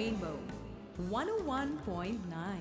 Rainbow 101.9.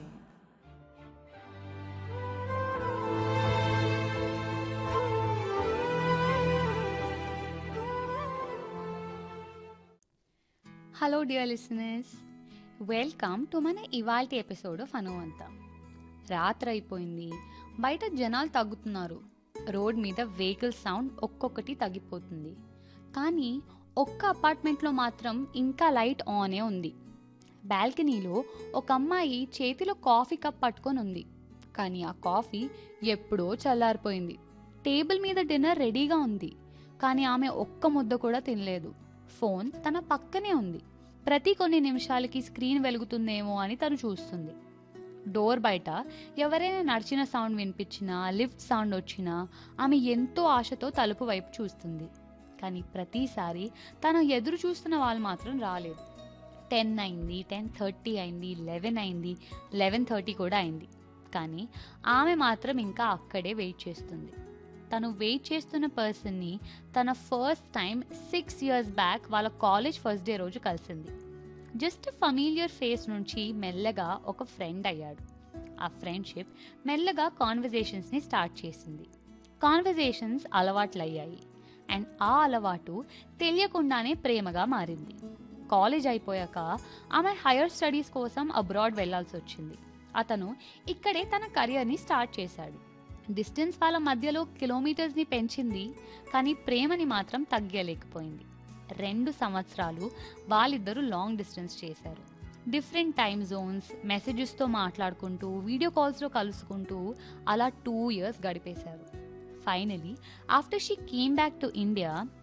Hello dear listeners welcome to మన ఇవాల్టి episode of అనువంత రాత్రి అయిపోయింది బయట జనాలు తగ్గుతున్నారు రోడ్ మీద వెహికల్ సౌండ్ ఒక్కొక్కటి తగ్గిపోతుంది కానీ ఒక్క అపార్ట్మెంట్లో మాత్రం ఇంకా లైట్ ఆనే ఉంది బాల్కనీలో ఒక అమ్మాయి చేతిలో కాఫీ కప్ పట్టుకొని ఉంది కానీ ఆ కాఫీ ఎప్పుడో చల్లారిపోయింది టేబుల్ మీద డిన్నర్ రెడీగా ఉంది కానీ ఆమె ఒక్క ముద్ద కూడా తినలేదు ఫోన్ తన పక్కనే ఉంది ప్రతి కొన్ని నిమిషాలకి స్క్రీన్ వెలుగుతుందేమో అని తను చూస్తుంది డోర్ బయట ఎవరైనా నడిచిన సౌండ్ వినిపించినా లిఫ్ట్ సౌండ్ వచ్చినా ఆమె ఎంతో ఆశతో తలుపు వైపు చూస్తుంది కానీ ప్రతిసారి తను ఎదురు చూస్తున్న వాళ్ళు మాత్రం రాలేదు టెన్ అయింది టెన్ థర్టీ అయింది లెవెన్ అయింది లెవెన్ థర్టీ కూడా అయింది కానీ ఆమె మాత్రం ఇంకా అక్కడే వెయిట్ చేస్తుంది తను వెయిట్ చేస్తున్న పర్సన్ని తన first time six years back వాళ్ళ కాలేజ్ ఫస్ట్ డే రోజు కలిసింది జస్ట్ ఫమీలియర్ ఫేస్ నుంచి మెల్లగా ఒక ఫ్రెండ్ అయ్యాడు ఆ ఫ్రెండ్షిప్ మెల్లగా కాన్వర్జేషన్స్ని స్టార్ట్ చేసింది కాన్వర్జేషన్స్ అలవాట్లయ్యాయి అండ్ ఆ అలవాటు తెలియకుండానే ప్రేమగా మారింది కాలేజ్ అయిపోయాక ఆమె హైయర్ స్టడీస్ కోసం అబ్రాడ్ వెళ్లాల్సి వచ్చింది అతను ఇక్కడే తన కెరియర్ని స్టార్ట్ చేశాడు డిస్టెన్స్ వాళ్ళ మధ్యలో కిలోమీటర్స్ని పెంచింది కానీ ప్రేమని మాత్రం తగ్గలేకపోయింది రెండు సంవత్సరాలు వాళ్ళిద్దరూ లాంగ్ డిస్టెన్స్ చేశారు డిఫరెంట్ టైమ్ జోన్స్ మెసేజెస్తో మాట్లాడుకుంటూ వీడియో కాల్స్లో కలుసుకుంటూ అలా టూ ఇయర్స్ గడిపేశారు finally after she came back to India